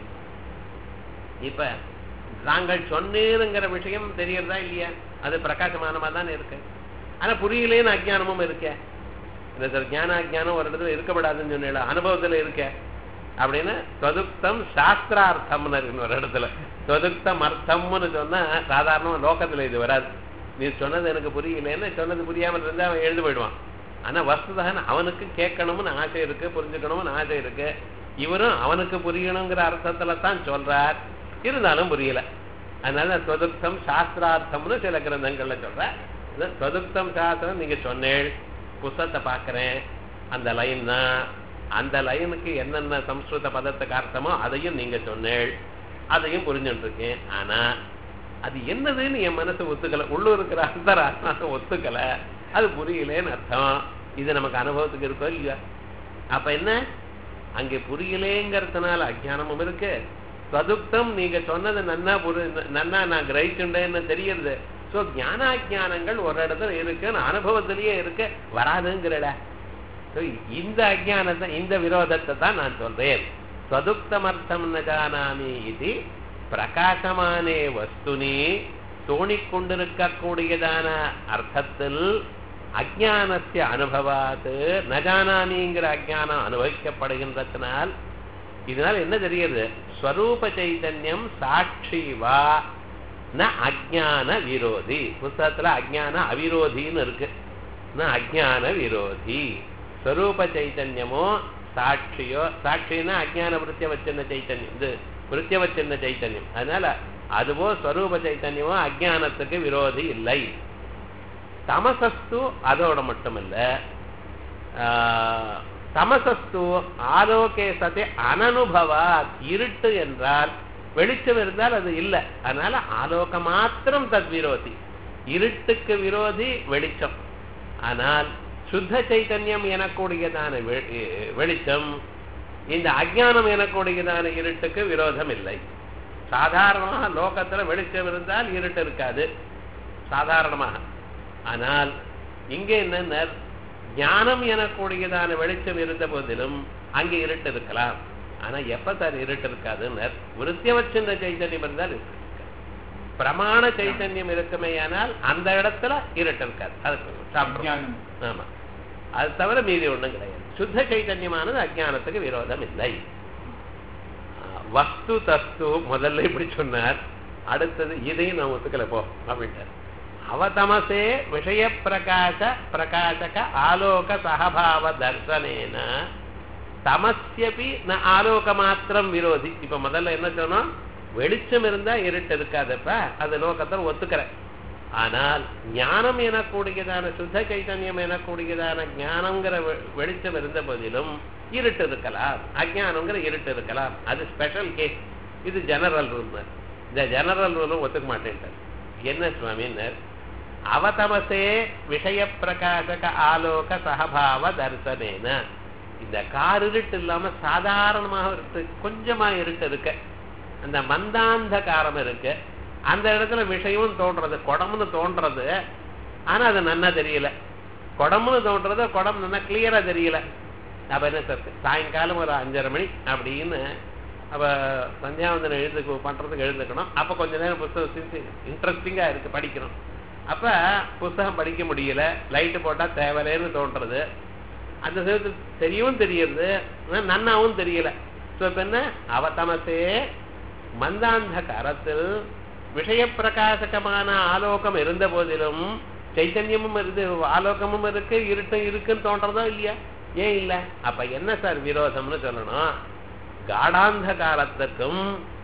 இப்ப நாங்கள் சொன்னேருங்கிற விஷயம் தெரியறதா இல்லையா அது பிரகாசமானமா தான் இருக்கு ஆனா புரியலேன்னு அஜானமும் இருக்க இந்த சார் ஞான அஜானம் ஒரு இடத்துல இருக்கப்படாதுன்னு சொன்னேன் அனுபவத்துல இருக்க அப்படின்னு தொதுக்தம் சாஸ்திரார்த்தம்னு இருக்கு ஒரு இடத்துல தொதுக்தம் அர்த்தம்னு சொன்னா சாதாரணமா லோகத்துல இது வராது நீ சொன்னது எனக்கு புரியலன்னு சொன்னது புரியாமல் இருந்தா அவன் எழுந்து போயிடுவான் ஆனா வஸ்துதான் அவனுக்கு கேட்கணும்னு ஆசை இருக்கு புரிஞ்சுக்கணும்னு ஆசை இருக்கு இவரும் அவனுக்கு புரியணுங்கிற அர்த்தத்துல தான் சொல்றார் இருந்தாலும் புரியல அதனால தொதுக்தம் சாஸ்திரார்த்தம்னு சில கிரந்தங்கள்ல சொல்ற இது தொதுக்தம் சாஸ்திரம் நீங்க சொன்னேள் புஸ்தகத்தை பார்க்கறேன் அந்த லைன் தான் அந்த லைனுக்கு என்னென்ன சம்ஸ்கிருத பதத்துக்கு அர்த்தமோ அதையும் நீங்க சொன்னேள் அதையும் புரிஞ்சுட்டு இருக்கேன் ஆனா அது என்னதுன்னு என் மனசு ஒத்துக்கல உள்ளூர் இருக்கிற அந்தராத்மாவை ஒத்துக்கல அது புரியலேன்னு அர்த்தம் இது நமக்கு அனுபவத்துக்கு இருக்கோ இல்லையா அப்ப என்ன அங்கே புரியலேங்கிறதுனால அஜ்ஞானமும் இருக்கு சதுக்தம் நீங்க சொன்னது நன்னா புரி நன்னா நான் கிரகிச்சுண்டேன்னு தெரியுது சோ ஞானாஜானங்கள் ஒரு இடத்துல இருக்குன்னு அனுபவத்திலேயே இருக்கு வராதுங்கிறட So, இந்த அஜானத்தை இந்த விரோதத்தை தான் நான் சொல்றேன் சதுக்தமர்த்தம் ந ஜானாமி இது பிரகாசமானே வஸ்துனி தோணிக்கொண்டிருக்கக்கூடியதான அர்த்தத்தில் அஜானத்திய அனுபவாத்து நஜானாமிங்கிற அஜானம் அனுபவிக்கப்படுகின்றதுனால் இதனால் என்ன தெரியுது ஸ்வரூப சைத்தன்யம் சாட்சி வா ந அஜான விரோதி புஸ்தகத்துல அஜான அவிரோதின்னு இருக்கு ந அஜான விரோதி ஸ்வரூப சைத்தன்யமோ சாட்சியோ சாட்சின்னா அஜான விருத்தியவச்சின்ன சைத்தன்யம் இது விருத்தியவச்சின்ன சைத்தன்யம் அதனால அதுவோ ஸ்வரூப சைத்தன்யமோ அஜானத்துக்கு விரோதி இல்லை தமசஸ்து அதோட மட்டுமல்ல ஆஹ், தமசஸ்து ஆலோகே சதே அனனுபவா இருட்டு என்றால் வெளிச்சம் இருந்தால் அது இல்லை அதனால ஆலோக மாத்திரம் தத் விரோதி இருட்டுக்கு விரோதி வெளிச்சம் ஆனால் சுத்த சைத்தன்யம் எனக்கூடியதான வெ- வெளிச்சம் இந்த அஜ்ஞானம் எனக்கூடியதான இருட்டுக்கு விரோதம் இல்லை சாதாரணமாக லோகத்துல வெளிச்சம் இருந்தால் இருட்டு இருக்காது சாதாரணமாக ஆனால் இங்கே என்ன ஞானம் எனக்கூடியதான வெளிச்சம் இருந்த போதிலும் அங்கே இருட்டு இருக்கலாம் ஆனா எப்ப சார் இருட்டு இருக்காதுன்னு விருத்தியவச்சின்ற சைத்தன்யம் இருந்தால் இருட்டு இருக்காது பிரமாண சைத்தன்யம் இருக்குமேயானால் அந்த இடத்துல இருட்டு இருக்காது அதுக்கு சாப்பிடுறோம் அஜ்ஞானம். ஆமா அது தவிர மீதி ஒண்ணும் கிடையாது சுத்த சைத்தன்யமானது அஜ்ஞானத்துக்கு விரோதம் இல்லை ஆஹ், வஸ்து தஸ்து முதல்ல இப்படி சொன்னார் அடுத்தது இதையும் நான் ஒத்துக்கல போ அப்படின்ட்டார் அவதமசே விஷய பிரகாச பிரகாசக ஆலோக சகபாவ தர்சனேன தமஸ்யபி ந ஆலோக மாத்திரம் விரோதி இப்ப முதல்ல என்ன சொன்னோம் வெளிச்சம் இருந்தா இருட்டு இருக்காதப்ப அது லோகத்தை ஒத்துக்கிறேன் ஆனால் ஞானம் எனக்கூடியதான சுத்த சைத்தன்யம் எனக்கூடியதான ஞானங்கிற வெ- வெளிச்சம் இருந்த போதிலும் இருட்டு இருக்கலாம் அஜானங்கிற இருட்டு இருக்கலாம் அது ஸ்பெஷல் கேஸ் இது ஜெனரல் ரூல் இந்த ஜெனரல் ரூலும் ஒத்துக்க மாட்டேன்ட்டார் என்ன சுவாமின்னர் அவதமசே விஷய பிரகாசக ஆலோக சகபாவ தர்சனேன இந்த கார் இருட்டு இல்லாம சாதாரணமாக இருட்டு கொஞ்சமா இருட்டு இருக்கு அந்த மந்தாந்தகாரம் இருக்கு அந்த இடத்துல விஷயமும் தோன்றது குடம்னு தோன்றது ஆனா அது நன்னா தெரியல குடம்னு தோன்றது குடம் நல்லா கிளியரா தெரியல அப்ப என்ன சார் சாயங்காலம் ஒரு அஞ்சரை மணி அப்படின்னு அப்ப சந்தியாவந்தனம் எழுதுக்கு பண்றதுக்கு எழுதுக்கணும் அப்ப கொஞ்ச நேரம் புத்தகம் இன்ட்ரெஸ்டிங்கா இருக்கு படிக்கணும் அப்ப புஸ்தகம் படிக்க முடியல லைட்டு போட்டா தேவையில்லைன்னு தோன்றது அந்த சேர்த்து தெரியவும் தெரியுது ஆனா நன்னாவும் தெரியல ஸோ இப்ப என்ன அவதமசே மந்தாந்த கரத்தில் விஷய பிரகாசகமான ஆலோகம் இருந்த போதிலும் சைத்தன்யமும் இருந்து ஆலோகமும் இருக்கு இருட்டும் இருக்குன்னு தோன்றதோ இல்லையா ஏன் இல்ல அப்ப என்ன சார் விரோதம்னு சொல்லணும் காடாந்தகாரத்துக்கும்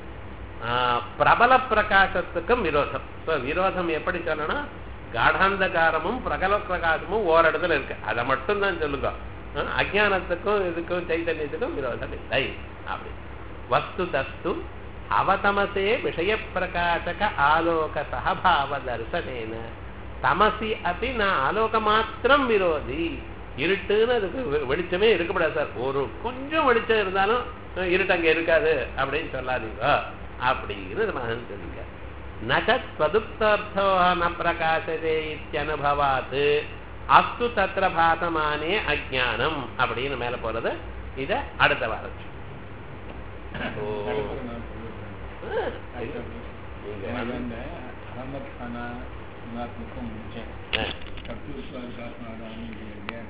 ஆஹ், பிரபல பிரகாசத்துக்கும் விரோதம் ஸோ விரோதம் எப்படி சொல்லணும் காடாந்தகாரமும் பிரகல பிரகாசமும் ஓரிடத்துல இருக்கு அதை மட்டும் தான் சொல்லுங்க ஆஹ், அஜ்ஞானத்துக்கும் இதுக்கும் சைத்தன்யத்துக்கும் விரோதம் இல்லை அப்படி வஸ்து தஸ்து அவதமசே விஷய பிரகாசக ஆலோக சகபாவ தர்சனேன தமசி அப்படி நான் ஆலோக மாத்திரம் விரோதி இருட்டுன்னு அதுக்கு வெ- வெளிச்சமே இருக்கக்கூடாது சார் ஒரு கொஞ்சம் வெளிச்சம் இருந்தாலும் அஹ், இருட்டு அங்க இருக்காது அப்படின்னு சொல்லாதீங்க அப்படின்னு மகன் சொல்லுங்க நச்சத் ஸ்வதுப்தர்த்தோ ந பிரகாசதே இத்தியனுபவாத் அஸ்து தத்ர பாதமானே அஜ்ஞானம் அப்படின்னு மேல போறது இத அடுத்த வாரம் ஓ. நடுப்புற நான் சொல்லிடுறேன். ஆ, நீங்க எனக்கு வந்து- அந்த அகமத் கானா குணாத்மகம் முடிச்சேன் ஆ. கப்யூஸ்வார் சாஸ்திரம்